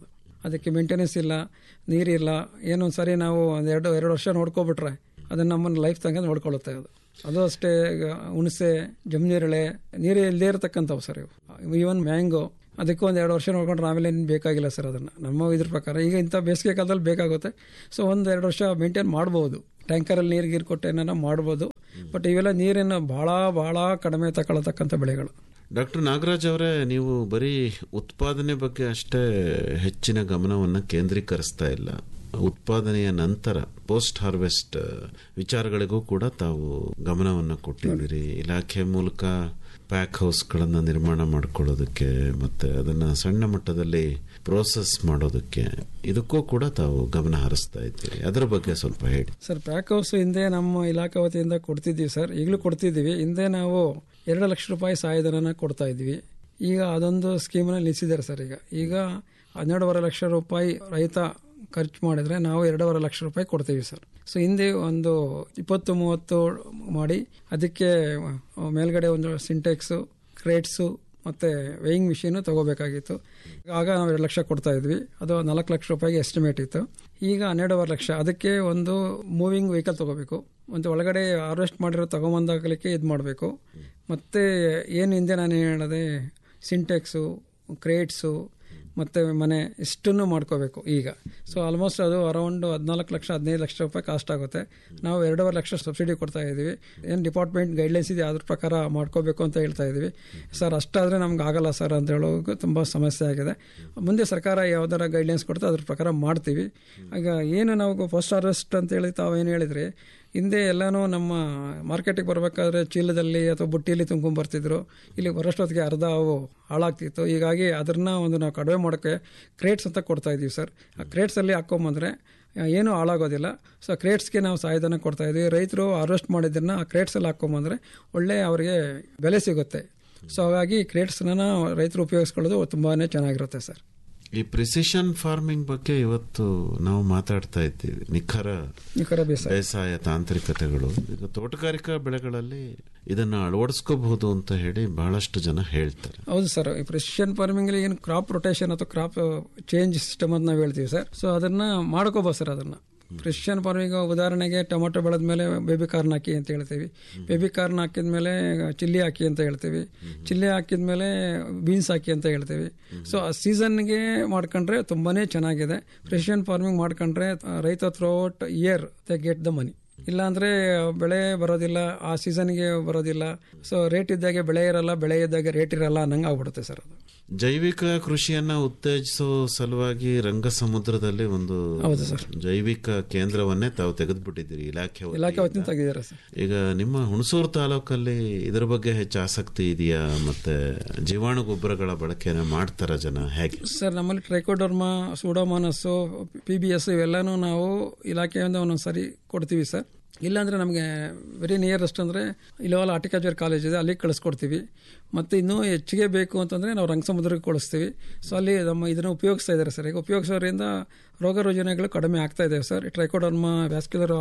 ಅದಕ್ಕೆ ಮೇಂಟೆನೆನ್ಸ್ ಇಲ್ಲ ನೀರಿಲ್ಲ ಏನೊಂದು ಸರಿ ನಾವು ಒಂದು ಎರಡು ಎರಡು ವರ್ಷ ನೋಡ್ಕೊಬಿಟ್ರೆ ಅದನ್ನು ನಮ್ಮನ್ನು ಲೈಫ್ ತನಕ ನೋಡ್ಕೊಳ್ಳುತ್ತೆ ಅದು ಅದು ಅಷ್ಟೇ ಈಗ ಹುಣಸೆ ಜಮ್ನೀರಳೆ ನೀರು ಇಲ್ಲದೇ ಇರತಕ್ಕಂಥವು ಸರ್ ಇವು ಈವನ್ ಮ್ಯಾಂಗೋ ಅದಕ್ಕೂ ಒಂದು ಎರಡು ವರ್ಷ ನೋಡ್ಕೊಂಡ್ರೆ ಆಮೇಲೆ ಏನು ಬೇಕಾಗಿಲ್ಲ ಸರ್ ಅದನ್ನು ನಮ್ಮ ಇದ್ರ ಪ್ರಕಾರ ಈಗ ಇಂಥ ಬೇಸಿಗೆ ಕಾಲದಲ್ಲಿ ಬೇಕಾಗುತ್ತೆ ಸೊ ಒಂದು ಎರಡು ವರ್ಷ ಮೇಂಟೈನ್ ಮಾಡ್ಬೋದು ಟ್ಯಾಂಕರಲ್ಲಿ ನೀರು ಗೀರು ಕೊಟ್ಟು ಏನಾರ ಮಾಡ್ಬೋದು ಬಟ್ ಇವೆಲ್ಲ ನೀರಿನ ಭಾಳ ಭಾಳ ಕಡಿಮೆ ತಗೊಳ್ಳತಕ್ಕಂಥ ಬೆಳೆಗಳು ಡಾಕ್ಟರ್ ನಾಗರಾಜ್ ಅವರೇ ನೀವು ಬರೀ ಉತ್ಪಾದನೆ ಬಗ್ಗೆ ಅಷ್ಟೇ ಹೆಚ್ಚಿನ ಗಮನವನ್ನು ಕೇಂದ್ರೀಕರಿಸ್ತಾ ಇಲ್ಲ ಉತ್ಪಾದನೆಯ ನಂತರ ಪೋಸ್ಟ್ ಹಾರ್ವೆಸ್ಟ್ ವಿಚಾರಗಳಿಗೂ ಕೂಡ ತಾವು ಗಮನವನ್ನು ಕೊಟ್ಟಿದ್ದೀರಿ ಇಲಾಖೆ ಮೂಲಕ ಪ್ಯಾಕ್ ಹೌಸ್ಗಳನ್ನು ನಿರ್ಮಾಣ ಮಾಡ್ಕೊಳ್ಳೋದಕ್ಕೆ ಮತ್ತೆ ಅದನ್ನ ಸಣ್ಣ ಮಟ್ಟದಲ್ಲಿ ಪ್ರೋಸೆಸ್ ಮಾಡೋದಕ್ಕೆ ಇದಕ್ಕೂ ಕೂಡ ತಾವು ಗಮನ ಹರಿಸ್ತಾ ಇದ್ದೀರಿ ಅದರ ಬಗ್ಗೆ ಸ್ವಲ್ಪ ಹೇಳಿ ಸರ್ ಪ್ಯಾಕ್ ಹೌಸ್ ಹಿಂದೆ ನಮ್ಮ ಇಲಾಖೆ ವತಿಯಿಂದ ಕೊಡ್ತಿದ್ದೀವಿ ಸರ್ ಈಗಲೂ ಕೊಡ್ತಿದ್ದೀವಿ ಹಿಂದೆ ನಾವು ಎರಡು ಲಕ್ಷ ರೂಪಾಯಿ ಸಹಾಯಧನನ ಕೊಡ್ತಾ ಇದ್ವಿ ಈಗ ಅದೊಂದು ಸ್ಕೀಮನ್ನ ನಿಲ್ಲಿಸಿದ್ದಾರೆ ಸರ್ ಈಗ ಈಗ ಹನ್ನೆರಡೂವರೆ ಲಕ್ಷ ರೂಪಾಯಿ ರೈತ ಖರ್ಚು ಮಾಡಿದ್ರೆ ನಾವು ಎರಡೂವರೆ ಲಕ್ಷ ರೂಪಾಯಿ ಕೊಡ್ತೀವಿ ಸರ್ ಸೊ ಹಿಂದೆ ಒಂದು ಇಪ್ಪತ್ತು ಮೂವತ್ತು ಮಾಡಿ ಅದಕ್ಕೆ ಮೇಲ್ಗಡೆ ಒಂದು ಸಿಂಟೆಕ್ಸು ಕ್ರೇಟ್ಸು ಮತ್ತು ವೇಯಿಂಗ್ ಮಿಷಿನು ತಗೋಬೇಕಾಗಿತ್ತು ಆಗ ನಾವು ಎರಡು ಲಕ್ಷ ಕೊಡ್ತಾ ಇದ್ವಿ ಅದು ನಾಲ್ಕು ಲಕ್ಷ ರೂಪಾಯಿಗೆ ಎಸ್ಟಿಮೇಟ್ ಇತ್ತು ಈಗ ಹನ್ನೆರಡೂವರೆ ಲಕ್ಷ ಅದಕ್ಕೆ ಒಂದು ಮೂವಿಂಗ್ ವೆಹಿಕಲ್ ತಗೋಬೇಕು ಮತ್ತು ಒಳಗಡೆ ಹಾರ್ವೆಸ್ಟ್ ಮಾಡಿರೋ ತಗೊಂಬಂದಾಗಲಿಕ್ಕೆ ಇದು ಮಾಡಬೇಕು ಮತ್ತು ಏನು ಹಿಂದೆ ನಾನು ಹೇಳಿದೆ ಸಿಂಟೆಕ್ಸು ಕ್ರೇಟ್ಸು ಮತ್ತು ಮನೆ ಇಷ್ಟನ್ನು ಮಾಡ್ಕೋಬೇಕು ಈಗ ಸೊ ಆಲ್ಮೋಸ್ಟ್ ಅದು ಅರೌಂಡ್ ಹದಿನಾಲ್ಕು ಲಕ್ಷ ಹದಿನೈದು ಲಕ್ಷ ರೂಪಾಯಿ ಕಾಸ್ಟ್ ಆಗುತ್ತೆ ನಾವು ಎರಡೂವರೆ ಲಕ್ಷ ಸಬ್ಸಿಡಿ ಕೊಡ್ತಾ ಇದ್ದೀವಿ ಏನು ಡಿಪಾರ್ಟ್ಮೆಂಟ್ ಗೈಡ್ಲೈನ್ಸ್ ಇದೆ ಅದ್ರ ಪ್ರಕಾರ ಮಾಡ್ಕೋಬೇಕು ಅಂತ ಹೇಳ್ತಾ ಇದ್ದೀವಿ ಸರ್ ಅಷ್ಟಾದರೆ ನಮ್ಗೆ ಆಗಲ್ಲ ಸರ್ ಅಂತ ಹೇಳೋಕೆ ತುಂಬ ಸಮಸ್ಯೆ ಆಗಿದೆ ಮುಂದೆ ಸರ್ಕಾರ ಯಾವ್ದಾರ ಗೈಡ್ಲೈನ್ಸ್ ಕೊಡ್ತಾ ಅದ್ರ ಪ್ರಕಾರ ಮಾಡ್ತೀವಿ ಈಗ ಏನು ನಾವು ಫಸ್ಟ್ ಹಾರ್ವೆಸ್ಟ್ ಅಂತ ಹೇಳಿ ತಾವು ಏನು ಹೇಳಿದ್ರಿ ಹಿಂದೆ ಎಲ್ಲನೂ ನಮ್ಮ ಮಾರ್ಕೆಟಿಗೆ ಬರಬೇಕಾದ್ರೆ ಚೀಲದಲ್ಲಿ ಅಥವಾ ಬುಟ್ಟಿಯಲ್ಲಿ ತುಂಬ್ಕೊಂಡ್ ಬರ್ತಿದ್ರು ಇಲ್ಲಿ ಬರೋಷ್ಟೊತ್ತಿಗೆ ಅರ್ಧ ಅವು ಹಾಳಾಗ್ತಿತ್ತು ಹೀಗಾಗಿ ಅದನ್ನ ಒಂದು ನಾವು ಕಡಿಮೆ ಮಾಡೋಕ್ಕೆ ಕ್ರೇಟ್ಸ್ ಅಂತ ಕೊಡ್ತಾ ಇದೀವಿ ಸರ್ ಆ ಕ್ರೇಟ್ಸಲ್ಲಿ ಹಾಕೊಂಬಂದ್ರೆ ಏನೂ ಹಾಳಾಗೋದಿಲ್ಲ ಸೊ ಕ್ರೇಟ್ಸ್ಗೆ ನಾವು ಸಹಾಯಧನ ಕೊಡ್ತಾ ಇದ್ದೀವಿ ರೈತರು ಹಾರ್ವೆಸ್ಟ್ ಮಾಡಿದ್ದನ್ನು ಆ ಕ್ರೇಟ್ಸಲ್ಲಿ ಹಾಕೊಂಬಂದ್ರೆ ಒಳ್ಳೆ ಅವರಿಗೆ ಬೆಲೆ ಸಿಗುತ್ತೆ ಸೊ ಹಾಗಾಗಿ ಕ್ರೇಟ್ಸ್ನ ರೈತರು ಉಪಯೋಗಿಸ್ಕೊಳ್ಳೋದು ತುಂಬಾ ಚೆನ್ನಾಗಿರುತ್ತೆ ಸರ್ ಈ ಪ್ರಿಸಿಷನ್ ಫಾರ್ಮಿಂಗ್ ಬಗ್ಗೆ ಇವತ್ತು ನಾವು ಮಾತಾಡ್ತಾ ಇದ್ದೀವಿ ನಿಖರ ನಿಖರ ಬೇಸಾಯ ಬೇಸಾಯ ತಾಂತ್ರಿಕತೆಗಳು ಈಗ ತೋಟಗಾರಿಕಾ ಬೆಳೆಗಳಲ್ಲಿ ಇದನ್ನ ಅಳವಡಿಸ್ಕೋಬಹುದು ಅಂತ ಹೇಳಿ ಬಹಳಷ್ಟು ಜನ ಹೇಳ್ತಾರೆ ಹೌದು ಸರ್ ಈ ಪ್ರೆಸಿಷನ್ ಫಾರ್ಮಿಂಗ್ ಏನು ಕ್ರಾಪ್ ರೊಟೇಷನ್ ಅಥವಾ ಕ್ರಾಪ್ ಚೇಂಜ್ ಸಿಸ್ಟಮ್ ಅಂತ ನಾವು ಹೇಳ್ತೀವಿ ಸರ್ ಸೊ ಅದನ್ನ ಮಾಡ್ಕೋಬೋದು ಸರ್ ಅದನ್ನ ಪ್ರೆಸಿಷನ್ ಫಾರ್ಮಿಂಗ್ ಉದಾಹರಣೆಗೆ ಟೊಮೊಟೊ ಬೆಳೆದ ಮೇಲೆ ಬೇಬಿ ಕಾರ್ನ್ ಹಾಕಿ ಅಂತ ಹೇಳ್ತೀವಿ ಬೇಬಿ ಕಾರ್ನ್ ಹಾಕಿದ ಮೇಲೆ ಚಿಲ್ಲಿ ಹಾಕಿ ಅಂತ ಹೇಳ್ತೀವಿ ಚಿಲ್ಲಿ ಹಾಕಿದ ಮೇಲೆ ಬೀನ್ಸ್ ಹಾಕಿ ಅಂತ ಹೇಳ್ತೀವಿ ಸೊ ಆ ಸೀಸನ್ಗೆ ಮಾಡ್ಕೊಂಡ್ರೆ ತುಂಬಾನೇ ಚೆನ್ನಾಗಿದೆ ಪ್ರೆಸಿಷನ್ ಫಾರ್ಮಿಂಗ್ ಮಾಡ್ಕೊಂಡ್ರೆ ರೈತ throughout year the get the money ಇಲ್ಲಾಂದ್ರೆ ಬೆಳೆ ಬರೋದಿಲ್ಲ ಆ ಸೀಸನ್ಗೆ ಬರೋದಿಲ್ಲ ಸೊ ರೇಟ್ ಇದ್ದಾಗೆ ಬೆಳೆ ಇರಲ್ಲ ಬೆಳೆ ಇದ್ದಾಗೆ ರೇಟ್ ಇರಲ್ಲ ಅನ್ನಂಗೆ ಆಗ್ಬಿಡುತ್ತೆ ಸರ್ ಅದು ಜೈವಿಕ ಕೃಷಿಯನ್ನ ಉತ್ತೇಜಿಸೋ ಸಲುವಾಗಿ ರಂಗ ಸಮುದ್ರದಲ್ಲಿ ಒಂದು ಹೌದು ಸರ್ ಜೈವಿಕ ಕೇಂದ್ರವನ್ನೇ ತಾವು ತೆಗೆದುಬಿಟ್ಟಿದ್ದೀರಿ ಇಲಾಖೆ ವತಿಯಿಂದ. ಇಲಾಖೆ ವತಿಯಿಂದ ತೆಗೆದಿದ್ದಾರೆ ಸರ್ ಈಗ ನಿಮ್ಮ ಹುಣಸೂರು ತಾಲೂಕಲ್ಲಿ ಇದರ ಬಗ್ಗೆ ಹೆಚ್ಚು ಆಸಕ್ತಿ ಇದೆಯಾ ಮತ್ತೆ ಜೀವಾಣು ಗೊಬ್ಬರಗಳ ಬಳಕೆನ ಮಾಡ್ತಾರ ಜನ ಹೇಗೆ ಸರ್ ನಮ್ಮಲ್ಲಿ trichoderma pseudomonas P B S ಇವೆಲ್ಲನೂ ನಾವು ಇಲಾಖೆಯಿಂದ ಒಂದೊಂದು ಸರಿ ಕೊಡ್ತೀವಿ ಸರ್ ಇಲ್ಲಾಂದರೆ ನಮಗೆ ವೆರಿ ನಿಯರೆಸ್ಟ್ ಅಂದರೆ ಇಲ್ಲವಲ್ಲ ಹಾರ್ಟಿಕಲ್ಚರ್ ಕಾಲೇಜ್ ಇದೆ ಅಲ್ಲಿಗೆ ಕಳಿಸ್ಕೊಡ್ತೀವಿ ಮತ್ತು ಇನ್ನೂ ಹೆಚ್ಚಿಗೆ ಬೇಕು ಅಂತಂದರೆ ನಾವು ರಂಗಸಮುದ್ರಕ್ಕೆ ಕಳಿಸ್ತೀವಿ ಸೊ ಅಲ್ಲಿ ನಮ್ಮ ಇದನ್ನು ಉಪಯೋಗಿಸ್ತಾ ಇದ್ದಾರೆ ಸರ್ ಈಗ ಉಪಯೋಗಿಸೋದ್ರಿಂದ ರೋಗ ರುಜಿನಗಳು ಕಡಿಮೆ ಆಗ್ತಾ ಇದ್ದಾವೆ sir trichoderma vascular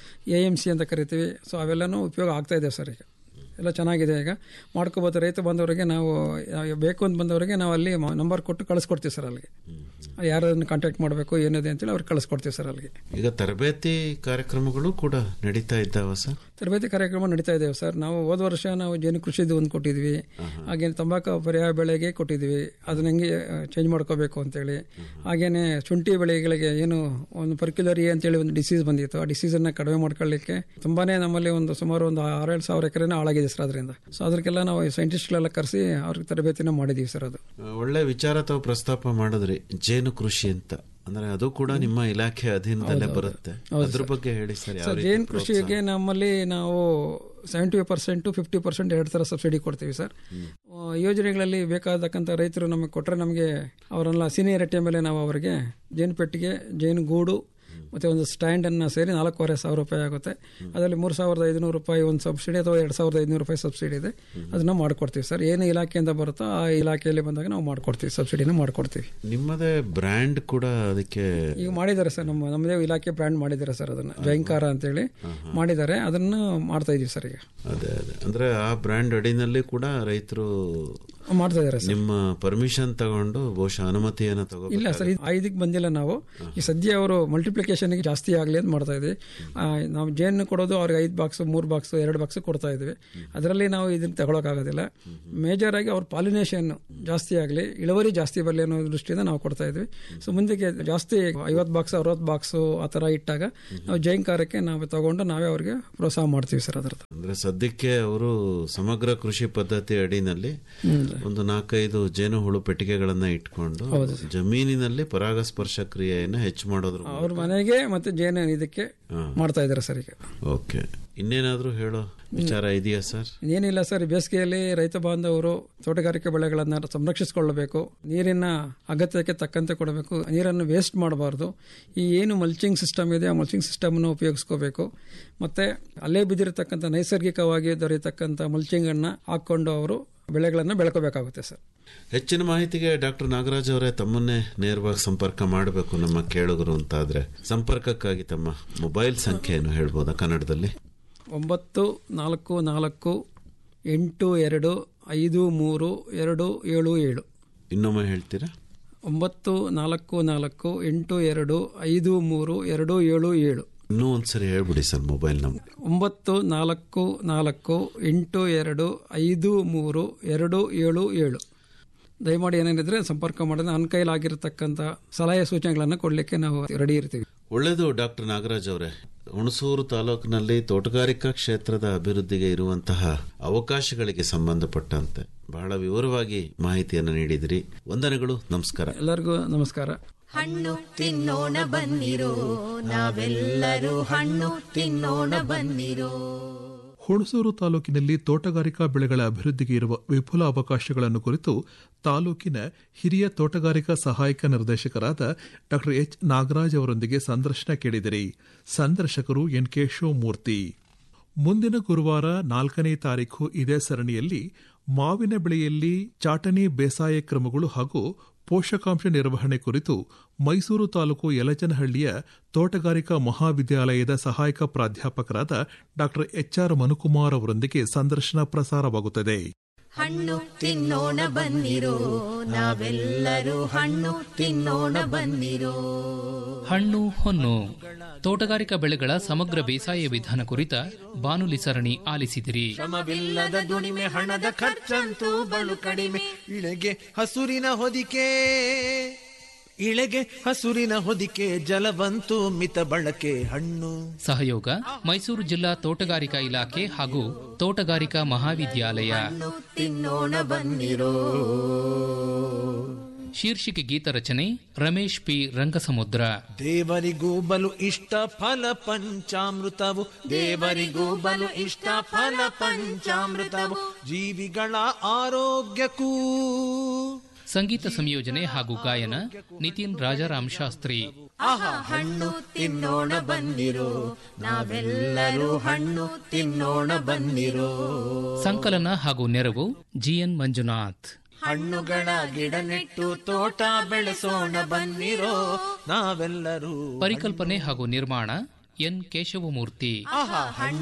A M C ಅಂತ ಕರಿತೀವಿ ಸೊ ಅವೆಲ್ಲನೂ ಉಪಯೋಗ ಆಗ್ತಾ ಇದೆ ಸರ್ ಈಗ ಎಲ್ಲ ಚೆನ್ನಾಗಿದೆ ಈಗ ಮಾಡ್ಕೋಬೋದು ರೈತ ಬಂದವರಿಗೆ ನಾವು ಯಾವ- ಬೇಕು ಅಂತ ಬಂದವರಿಗೆ ನಾವು ಅಲ್ಲಿ ನಂಬರ್ ಕೊಟ್ಟು ಕಳಿಸ್ಕೊಡ್ತೀವಿ ಸರ್ ಅಲ್ಲಿಗೆ ಯಾರನ್ನು ಕಾಂಟ್ಯಾಕ್ಟ್ ಮಾಡಬೇಕು ಏನಿದೆ ಅಂತೇಳಿ ಅವ್ರಿಗೆ ಕಳಿಸ್ಕೊಡ್ತೀವಿ ಸರ್ ಅಲ್ಲಿಗೆ ಈಗ ತರಬೇತಿ ಕಾರ್ಯಕ್ರಮಗಳು ಕೂಡ ನಡೀತಾ ಇದ್ದಾವ ಸರ್ ತರಬೇತಿ ಕಾರ್ಯಕ್ರಮ ನಡೀತಾ ಇದ್ದೇವೆ ಸರ್ ನಾವು ಹೋದ ವರ್ಷ ನಾವು ಜೇನು ಕೃಷಿದು ಒಂದು ಕೊಟ್ಟಿದ್ವಿ ಹಾಗೇನೆ ತಂಬಾಕು ಪರ್ಯಾಯ ಬೆಳೆಗೆ ಕೊಟ್ಟಿದ್ವಿ ಅದನ್ನ ಹೆಂಗೆ ಚೇಂಜ್ ಮಾಡ್ಕೋಬೇಕು ಅಂತೇಳಿ ಹಾಗೇನೆ ಶುಂಠಿ ಬೆಳೆಗಳಿಗೆ ಏನು ಒಂದು ಪರ್ಕ್ಯುಲರಿ ಅಂತೇಳಿ ಒಂದು ಡಿಸೀಸ್ ಬಂದಿತ್ತು ಆ ಡಿಸೀಸನ್ನು ಕಡಿಮೆ ಮಾಡ್ಕೊಳ್ಳಿಕ್ಕೆ ತುಂಬಾನೇ ನಮ್ಮಲ್ಲಿ ಒಂದು ಸುಮಾರು ಒಂದು ಆರೇಳು ಸಾವಿರ ಎಕರೆನ ಹಾಳಾಗಿದೆ ಸರ್ ಅದರಿಂದ ಸೊ ಅದಕ್ಕೆಲ್ಲ ನಾವು ಸೈಂಟಿಸ್ಟ್ಗಳೆಲ್ಲ ಕರೆಸಿ ಅವ್ರಿಗೆ ತರಬೇತಿನ ಮಾಡಿದೀವಿ ಸರ್ ಅದು ಆ, ಒಳ್ಳೆ ವಿಚಾರ ತಾವು ಪ್ರಸ್ತಾಪ ಮಾಡಿದ್ರಿ ಜೇನು ಕೃಷಿ ಅಂತ ಅಂದ್ರೆ ಅದು ಕೂಡ ನಿಮ್ಮ ಇಲಾಖೆ ಅಧೀನದಲ್ಲೇ ಬರುತ್ತೆ ಅದ್ರ ಬಗ್ಗೆ ಹೇಳಿ ಸರ್ ಯಾವ ಸರ್ ರೀತಿ ಜೇನು ಕೃಷಿಗೆ ನಮ್ಮಲ್ಲಿ ನಾವು ಸೆವೆಂಟಿ ಪರ್ಸೆಂಟ್ ಫಿಫ್ಟಿ ಪರ್ಸೆಂಟ್ ಎರಡು ಥರ ಸಬ್ಸಿಡಿ ಕೊಡ್ತೀವಿ ಸರ್ ಆ, ಯೋಜನೆಗಳಲ್ಲಿ ಬೇಕಾದಕ್ಕಂಥ ರೈತರು ನಮಗೆ ಕೊಟ್ಟರೆ ನಮಗೆ ಅವರೆಲ್ಲ ಸೀನಿಯರಿಟಿಯ ಮೇಲೆ ನಾವು ಅವರಿಗೆ ಜೇನು ಪೆಟ್ಟಿಗೆ ಜೇನು ಗೂಡು ಮತ್ತು ಒಂದು ಸ್ಟ್ಯಾಂಡನ್ನು ಸೇರಿ ನಾಲ್ಕೂವರೆ ಸಾವಿರ ರೂಪಾಯಿ ಆಗುತ್ತೆ ಅದರಲ್ಲಿ ಮೂರು ಸಾವಿರದ ಐದುನೂರು ರೂಪಾಯಿ ಒಂದು ಸಬ್ಸಿಡಿ ಅಥವಾ ಎರಡು ಸಾವಿರದ ಐದುನೂರು ರೂಪಾಯಿ ಸಬ್ಸಿಡಿ ಇದೆ ಅದನ್ನು ಮಾಡ್ಕೊಡ್ತೀವಿ ಸರ್ ಏನು ಇಲಾಖೆಯಿಂದ ಬರುತ್ತೋ ಆ ಇಲಾಖೆಯಲ್ಲಿ ಬಂದಾಗ ನಾವು ಮಾಡ್ಕೊಡ್ತೀವಿ ಸಬ್ಸಿಡಿನ ಮಾಡ್ಕೊಡ್ತೀವಿ ನಿಮ್ಮದೇ ಬ್ರ್ಯಾಂಡ್ ಕೂಡ ಅದಕ್ಕೆ ಈಗ ಮಾಡಿದ್ದಾರೆ ಸರ್ ನಮ್ಮ ನಮ್ಮದೇ ಇಲಾಖೆ ಬ್ರ್ಯಾಂಡ್ ಮಾಡಿದ್ದಾರೆ ಸರ್ ಅದನ್ನ ಜೈಂಕಾರ ಅಂತೇಳಿ ಮಾಡಿದ್ದಾರೆ ಅದನ್ನ ಮಾಡ್ತಾ ಇದೀವಿ ಸರ್ ಈಗ ಅದೇ ಅದೇ ಅಂದ್ರೆ ಆ ಬ್ರ್ಯಾಂಡ್ ಅಡಿನಲ್ಲಿ ಕೂಡ ರೈತರು ಮಾಡ್ತಾ ಇದ್ದಾರೆ ಸರ್ ನಿಮ್ಮ ಪರ್ಮಿಷನ್ ತಗೊಂಡು ಬಹುಶಃ ಅನುಮತಿಯನ್ನು ತಗೋ ಇಲ್ಲ ಸರ್ ಇದು ಐದಕ್ಕೆ ಬಂದಿಲ್ಲ ನಾವು ಈ ಸದ್ಯ ಅವರು ಮಲ್ಟಿಪ್ಲಿಕೇಶನ್ಗೆ ಜಾಸ್ತಿ ಆಗಲಿ ಅಂತ ಮಾಡ್ತಾ ಇದ್ವಿ ಆ, ನಾವು ಜೇನು ಕೊಡೋದು ಅವ್ರಿಗೆ ಐದು ಬಾಕ್ಸ್ ಮೂರು ಬಾಕ್ಸ್ ಎರಡು ಬಾಕ್ಸ್ ಕೊಡ್ತಾ ಇದ್ವಿ ಅದರಲ್ಲಿ ನಾವು ಇದನ್ನ ತಗೊಳಕ್ಕಾಗೋದಿಲ್ಲ ಮೇಜರ್ ಆಗಿ ಅವ್ರ ಪಾಲಿನೇಷನ್ ಜಾಸ್ತಿ ಆಗಲಿ ಇಳುವರಿ ಜಾಸ್ತಿ ಬರಲಿ ಅನ್ನೋ ದೃಷ್ಟಿಯಿಂದ ನಾವು ಕೊಡ್ತಾ ಇದ್ವಿ ಸೊ ಮುಂದಕ್ಕೆ ಜಾಸ್ತಿ ಐವತ್ತು ಬಾಕ್ಸ್ ಅರವತ್ತು ಬಾಕ್ಸು ಆ ಥರ ಇಟ್ಟಾಗ ನಾವು ಜೈನ್ ಕಾರ್ಯಕ್ಕೆ ನಾವು ತಗೊಂಡು ನಾವೇ ಅವ್ರಿಗೆ ಪ್ರೋತ್ಸಾಹ ಮಾಡ್ತೀವಿ ಸರ್ ಅದರದ್ದು ಅಂದ್ರೆ ಸದ್ಯಕ್ಕೆ ಅವರು ಸಮಗ್ರ ಕೃಷಿ ಪದ್ಧತಿ ಅಡಿನಲ್ಲಿ ಒಂದು ನಾಲ್ಕೈದು ಜೇನುಹುಳು ಪೆಟ್ಟಿಗೆಗಳನ್ನ ಇಟ್ಕೊಂಡು ಜಮೀನಿನಲ್ಲಿ ಪರಾಗಸ್ಪರ್ಶ ಕ್ರಿಯೆಯನ್ನು ಹೆಚ್ಚು ಮಾಡೋದ್ರ ಅವ್ರ ಮನೆಗೆ ಮತ್ತೆ ಜೇನು ಇದಕ್ಕೆ ಮಾಡ್ತಾ ಇದ್ದಾರೆ ಸರ್ ಈಗ ಓಕೆ ಇನ್ನೇನಾದ್ರೂ ಹೇಳೋ ವಿಚಾರ ಇದೆಯಾ ಸರ್ ಏನಿಲ್ಲ ಸರ್ ಬೇಸಿಗೆಯಲ್ಲಿ ರೈತ ಬಾಂಧವರು ತೋಟಗಾರಿಕೆ ಬೆಳೆಗಳನ್ನು ಸಂರಕ್ಷಿಸಿಕೊಳ್ಳಬೇಕು ನೀರಿನ ಅಗತ್ಯಕ್ಕೆ ತಕ್ಕಂತೆ ಕೊಡಬೇಕು ನೀರನ್ನು ವೇಸ್ಟ್ ಮಾಡಬಾರ್ದು ಈ ಏನು ಮಲ್ಚಿಂಗ್ ಸಿಸ್ಟಮ್ ಇದೆ ಆ ಮಲ್ಚಿಂಗ್ ಸಿಸ್ಟಮ್ನ ಉಪಯೋಗಿಸ್ಕೋಬೇಕು ಮತ್ತೆ ಅಲ್ಲೇ ಬಿದ್ದಿರತಕ್ಕಂಥ ನೈಸರ್ಗಿಕವಾಗಿ ದೊರೆಯತಕ್ಕಂಥ ಮಲ್ಚಿಂಗನ್ನು ಹಾಕ್ಕೊಂಡು ಅವರು ಬೆಳೆಗಳನ್ನು ಬೆಳ್ಕೋಬೇಕಾಗುತ್ತೆ ಸರ್ ಹೆಚ್ಚಿನ ಮಾಹಿತಿಗೆ ಡಾಕ್ಟರ್ ನಾಗರಾಜ್ ಅವರೇ ತಮ್ಮನ್ನೇ ನೇರವಾಗಿ ಸಂಪರ್ಕ ಮಾಡಬೇಕು ನಮ್ಮ ಕೇಳುಗರು ಅಂತಾದ್ರೆ ಸಂಪರ್ಕಕ್ಕಾಗಿ ತಮ್ಮ ಮೊಬೈಲ್ ಸಂಖ್ಯೆಯನ್ನು ಹೇಳ್ಬೋದಾ ಕನ್ನಡದಲ್ಲಿ ಒಂಬತ್ತು ನಾಲ್ಕು ನಾಲ್ಕು ಎಂಟು ಎರಡು ಐದು ಮೂರು ಎರಡು ಏಳು ಏಳು ಇನ್ನೊಮ್ಮೆ ಹೇಳ್ತೀರಾ ಒಂಬತ್ತು ನಾಲ್ಕು ನಾಲ್ಕು ಎಂಟು ಎರಡು ಐದು ಮೂರು ಎರಡು ಏಳು ಏಳು ಇನ್ನೂ ಒಂದ್ಸರಿ ಹೇಳ್ಬಿಡಿ ಸರ್ ಮೊಬೈಲ್ ನಂಬರ್ ಒಂಬತ್ತು ನಾಲ್ಕು ನಾಲ್ಕು ಎಂಟು ಎರಡು ಐದು ಮೂರು ಎರಡು ಏಳು ಏಳು ದಯಮಾಡಿ ಏನೇನಿದ್ರೆ ಸಂಪರ್ಕ ಮಾಡಿದ್ರೆ ನನ್ನ ಕೈಲಾಗಿರತಕ್ಕಂಥ ಸಲಹೆ ಸೂಚನೆಗಳನ್ನು ಕೊಡಲಿಕ್ಕೆ ನಾವು ರೆಡಿ ಇರ್ತೀವಿ ಒಳ್ಳೆಯದು ಡಾಕ್ಟರ್ ನಾಗರಾಜ್ ಅವರೇ ಹುಣಸೂರು ತಾಲೂಕಿನಲ್ಲಿ ತೋಟಗಾರಿಕಾ ಕ್ಷೇತ್ರದ ಅಭಿವೃದ್ಧಿಗೆ ಇರುವಂತಹ ಅವಕಾಶಗಳಿಗೆ ಸಂಬಂಧಪಟ್ಟಂತೆ ಬಹಳ ವಿವರವಾಗಿ ಮಾಹಿತಿಯನ್ನು ನೀಡಿದಿರಿ ವಂದನೆಗಳು ನಮಸ್ಕಾರ ಎಲ್ಲರಿಗೂ ನಮಸ್ಕಾರ ಹಣ್ಣು ತಿನ್ನೋಣ ಬನ್ನಿರೋ ನಾವೆಲ್ಲರೂ ಹಣ್ಣು ತಿನ್ನೋಣ ಬನ್ನಿರೋ ಹುಣಸೂರು ತಾಲೂಕಿನಲ್ಲಿ ತೋಟಗಾರಿಕಾ ಬೆಳೆಗಳ ಅಭಿವೃದ್ಧಿಗೆ ಇರುವ ವಿಪುಲ ಅವಕಾಶಗಳನ್ನು ಕುರಿತು ತಾಲೂಕಿನ ಹಿರಿಯ ತೋಟಗಾರಿಕಾ ಸಹಾಯಕ ನಿರ್ದೇಶಕರಾದ ಡಾ ಎಚ್ ನಾಗರಾಜ್ ಅವರೊಂದಿಗೆ ಸಂದರ್ಶನ ಕೇಳಿದಿರಿ ಸಂದರ್ಶಕರು ಎನ್ ಕೆ ಶಿವಮೂರ್ತಿ ಮುಂದಿನ ಗುರುವಾರ ನಾಲ್ಕನೇ ತಾರೀಖು ಇದೇ ಸರಣಿಯಲ್ಲಿ ಮಾವಿನ ಬೆಳೆಯಲ್ಲಿ ಚಾಟನಿ ಬೇಸಾಯ ಕ್ರಮಗಳು ಹಾಗೂ ಪೋಷಕಾಂಶ ನಿರ್ವಹಣೆ ಕುರಿತು ಮೈಸೂರು ತಾಲೂಕು ಯಲಚನಹಳ್ಳಿಯ ತೋಟಗಾರಿಕಾ ಮಹಾವಿದ್ಯಾಲಯದ ಸಹಾಯಕ ಪ್ರಾಧ್ಯಾಪಕರಾದ ಡಾ ಎಚ್ಆರ್ ಮನುಕುಮಾರ್ ಅವರೊಂದಿಗೆ ಸಂದರ್ಶನ ಪ್ರಸಾರವಾಗುತ್ತದೆ ಹಣ್ಣು ತಿನ್ನೋಣ ಬನ್ನಿರೋ ನಾವೆಲ್ಲರೂ ಹಣ್ಣು ತಿನ್ನೋಣ ಬನ್ನಿರೋ ಹಣ್ಣು ಹೊನ್ನು ತೋಟಗಾರಿಕಾ ಬೆಳೆಗಳ ಸಮಗ್ರ ಬೇಸಾಯ ವಿಧಾನ ಕುರಿತ ಬಾನುಲಿ ಸರಣಿ ಆಲಿಸಿದಿರಿ ಶ್ರಮವಿಲ್ಲದ ದುಡಿಮೆ ಹಣದ ಖರ್ಚಂತೂ ಬಲು ಕಡಿಮೆ ಇಳೆಗೆ ಹಸುರಿನ ಹೊದಿಕೆ ಇಳೆಗೆ ಹಸುರಿನ ಹೊದಿಕೆ ಜಲವಂತು ಮಿತ ಬಳಕೆ ಹಣ್ಣು ಸಹಯೋಗ ಮೈಸೂರು ಜಿಲ್ಲಾ ತೋಟಗಾರಿಕಾ ಇಲಾಖೆ ಹಾಗೂ ತೋಟಗಾರಿಕಾ ಮಹಾವಿದ್ಯಾಲಯ ತಿನ್ನೋಣ ಬನ್ನಿರೋ ಶೀರ್ಷಿಕೆ ಗೀತ ರಚನೆ ರಮೇಶ್ ಪಿ ರಂಗಸಮುದ್ರ ದೇವರಿಗೂ ಬಲು ಇಷ್ಟ ಫಲ ಪಂಚಾಮೃತವು ದೇವರಿಗೂ ಬಲು ಇಷ್ಟ ಫಲ ಪಂಚಾಮೃತವು ಜೀವಿಗಳ ಆರೋಗ್ಯಕ್ಕೂ ಸಂಗೀತ ಸಂಯೋಜನೆ ಹಾಗೂ ಗಾಯನ ನಿತಿನ್ ರಾಜಾರಾಮ್ ಶಾಸ್ತ್ರಿ ಆಹಾ ಹಣ್ಣು ತಿನ್ನೋಣ ಬನ್ನಿರೋ ನಾವೆಲ್ಲರೂ ಹಣ್ಣು ತಿನ್ನೋಣ ಬನ್ನಿರೋ ಸಂಕಲನ ಹಾಗೂ ನೆರವು ಜಿಎನ್ ಮಂಜುನಾಥ್ ಹಣ್ಣುಗಳ ಗಿಡ ನೆಟ್ಟು ತೋಟ ಬೆಳೆಸೋಣ ಬನ್ನಿರೋ ನಾವೆಲ್ಲರೂ ಪರಿಕಲ್ಪನೆ ಹಾಗೂ ನಿರ್ಮಾಣ ಎನ್ ಕೇಶವಮೂರ್ತಿ ಆಹಾ ಹಣ್ಣು